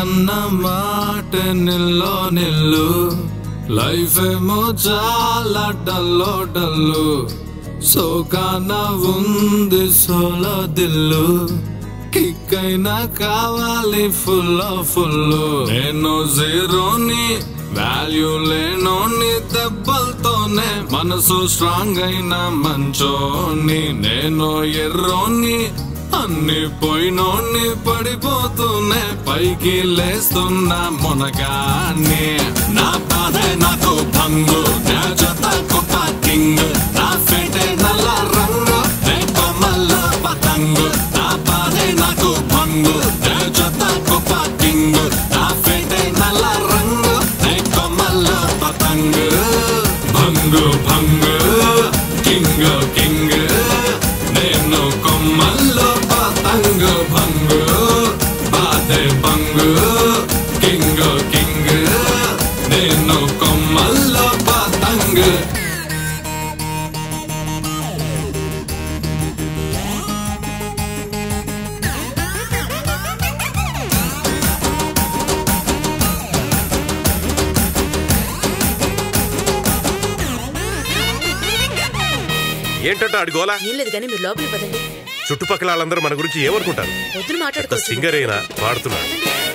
అన్న మాట నిల్లో నిల్లు లైఫ్ ఏమో చాలా డల్లో డల్లు సోకాన ఉంది సోలో దిల్లు కిక్ అయినా కావాలి ఫుల్ ఫుల్ నేను జీరోని వాల్యూ లేనోని దెబ్బలతోనే మనసు స్ట్రాంగ్ అయిన మంచోని నేను ఎర్రోని అన్ని పోయినోని పడిపోతూనే పైకి లేస్తున్నా మునగాన్ని నా బాధే నాకు భంగు నా జత కుప్ప కింగ్ నా ఫేటే నల్ల రంగు నే కొమ్మల్ల పతంగు నా బాధే నాకు భంగు నా జత కుప్ప కింగ్ నా ఫేటే నల్ల రంగు నే కొమ్మల్ల పతంగు భంగు భంగు కింగ్ కింగ్ నేను కొమ్మల్లో పతంగు భంగు బాధే భంగు కింగ్ కింగ్ నేను కొమ్మల్లో పతంగు ఏంటంటే ఆడి గోలా ఏం లేదు కానీ మీరు లోపలికి పదండి చుట్టుపక్కల వాళ్ళందరూ మన గురించి ఏమనుకుంటారు వద్దులు పెద్ద మాట్లాడుకోవచ్చు సింగర్ అయినా పాడుతున్నాడు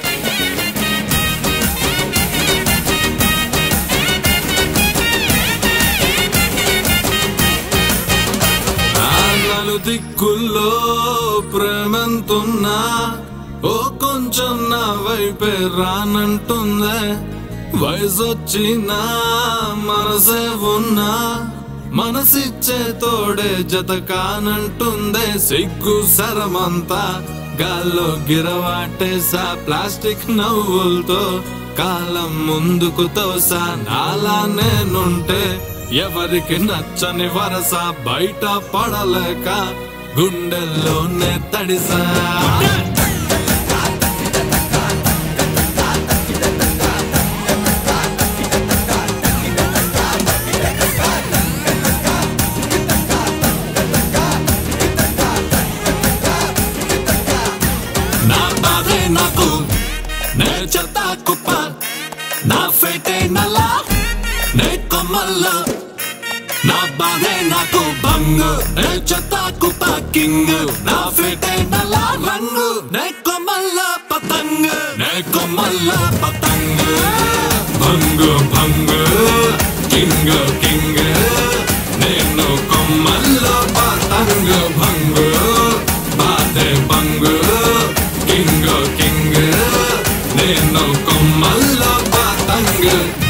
ఆ నలు దిక్కుల్లో ప్రేమంతున్నా ఓ కొంచెం నా వైపే రానంటుందే వయసొచ్చినా మనసే ఉన్నా మనసిచ్చే తోడే జత కానంటుందే సిగ్గు సరమంతా గాల్లో గిరవాటేసా ప్లాస్టిక్ నవ్వులతో కాలం ముందుకు తోసా నాలా నేనుంటే ఎవరికి నచ్చని వరస బయట పడలేక గుండెల్లోనే తడిసా నా బాధే నాకు నే చెత్త కుప్ప నా ఫేటే నల్ల నే కొమ్మల్లో నా బాధే నాకు భంగు నే చెత్త కుప్ప కింగ్ నా ఫేటే నల్ల రంగు నే కొమ్మల్ల పతంగ్ నే కొమ్మల్ల పతంగ్ భంగు భంగు కింగ్ కింగ్ నేను కొమ్మల్లో పతంగ్ భంగు బాధే భంగు కింగ్ కింగ్ నేను కొమ్మల్లో పతంగ్